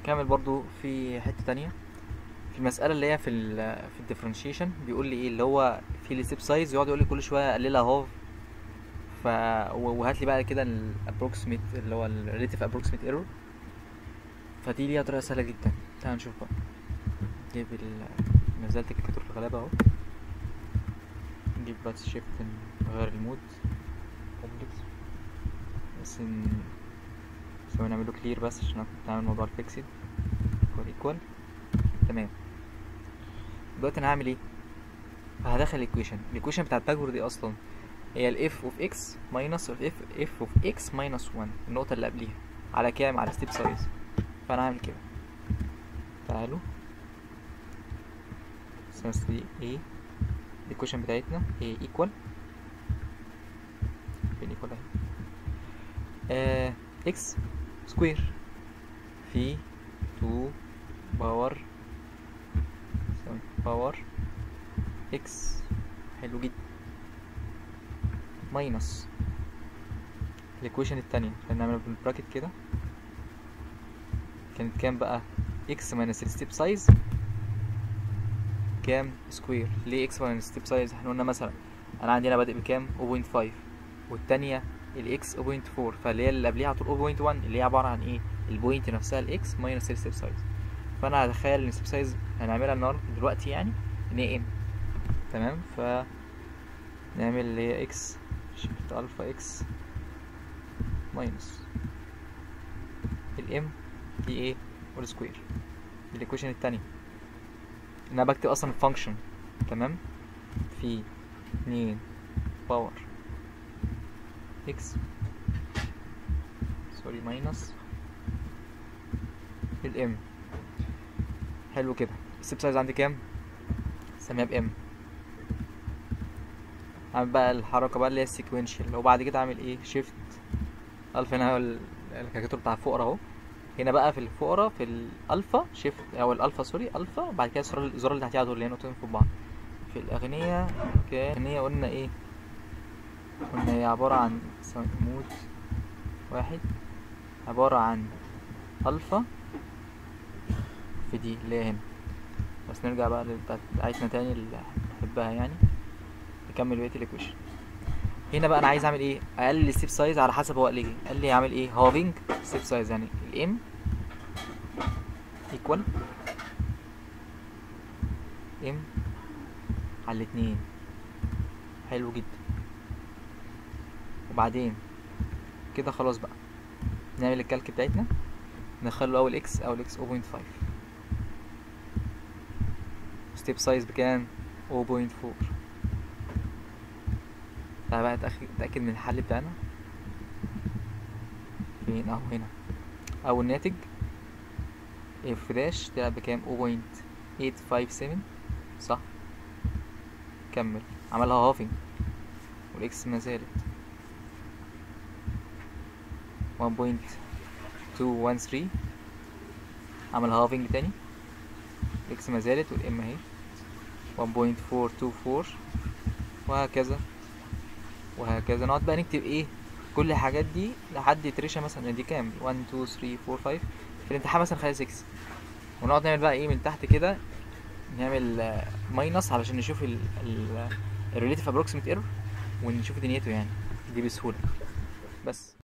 كامل برضو في حتة تانية في المسألة اللي هي في ال في الديفرنشيشن بيقول لي ايه اللي هو في الستيب سايز يقعد يقول لي كل شوية قللها هاف ف و- وهات لي بقى كده الابروكسيميت اللي هو الريليتيف ابروكسيميت ايرور فدي ليها طريقة سهلة جدا تعال نشوف بقى نجيب ال نزلت الكالكوليتر في الغلابة اهو نجيب بس شيفت نغير المود كومبلكس بس ن... ثواني نعمله كلير بس عشان أنا كنت عامل موضوع الفيكسد ايكوال ايكوال تمام دلوقتي انا هعمل ايه هدخل الايكويشن الايكويشن بتاعت باكورد دي اصلا هي الاف اوف اكس ماينس اف اف اوف اكس ماينس 1 النقطة اللي قبليها على كام على ستيب سايز فانا هعمل كده تعالوا سنس دي ايه الايكويشن بتاعتنا هي ايكوال فين ايكوال اهي آه اكس سكوير في 2 باور ثواني باور اكس حلو جدا ماينس الايكويشن التانية هنعملها بالبراكت كده كانت كام بقى اكس ماينس الستيب سايز كام سكوير ليه اكس ماينس ستيب سايز احنا قلنا مثلا انا عندي هنا بادئ بكام 0.5 والتانية الاكس 0.4 فاللي هي اللي قبليها على طول 0.1 اللي هي عبارة عن ايه البوينت نفسها الاكس ماينس الستيب سايز فانا هتخيل ان الستيب سايز هنعملها النهارده دلوقتي يعني ان هي ام تمام ف نعمل اللي هي اكس شيفت الفا اكس ماينس الام دي ايه هول سكوير دي الايكويشن التانية ان انا بكتب اصلا الفانكشن تمام في اتنين باور اكس سوري ماينس الام حلو كده الستيب سايز عندي كام سميها بام عامل بقى الحركه بقى اللي هي السيكوينشال وبعد كده اعمل ايه شيفت الفا هنا هو ال- الكاريكاتور بتاع الفقرة اهو هنا بقى في الفقرة في الالفا شيفت او الالفا سوري الفا وبعد كده الزرار الزرار اللي تحتيها دول اللي هي نقطتين فوق بعض في الاغنية كان الاغنية قلنا ايه قلنا هي عبارة عن ثواني، مود واحد عبارة عن الفا في دي اللي هي هنا بس نرجع بقى للبتاعت بتاعتنا تاني اللي بحبها يعني نكمل بقية الايكويشن هنا بقى انا عايز اعمل ايه اقلل الستيب سايز على حسب هو قال لي قال لي اعمل ايه هافينج ستيب سايز يعني الام ايكوال ام على الاتنين حلو جدا وبعدين كده خلاص بقى نعمل الكالك بتاعتنا ندخله اول اكس اول اكس 0.5 ستيب سايز بكام 0.4 تعالى بقى نتأخ- نتأكد من الحل بتاعنا فين اهو هنا أول ناتج اف داش طلع بكام 0.857 صح كمل عملها هافينج والاكس ما زالت 1.213 عمل هافينج تاني الاكس ما زالت والام اهي 1.424 وهكذا وهكذا نقعد بقى نكتب ايه كل الحاجات دي لحد تريشة مثلا دي كام 1 2 3 4 5 في الامتحان مثلا خلال 6 ونقعد نعمل بقى ايه من تحت كده نعمل ماينس علشان نشوف ال ال الريليتيف ابروكسيميت ايرور ونشوف دنيته يعني دي بسهولة بس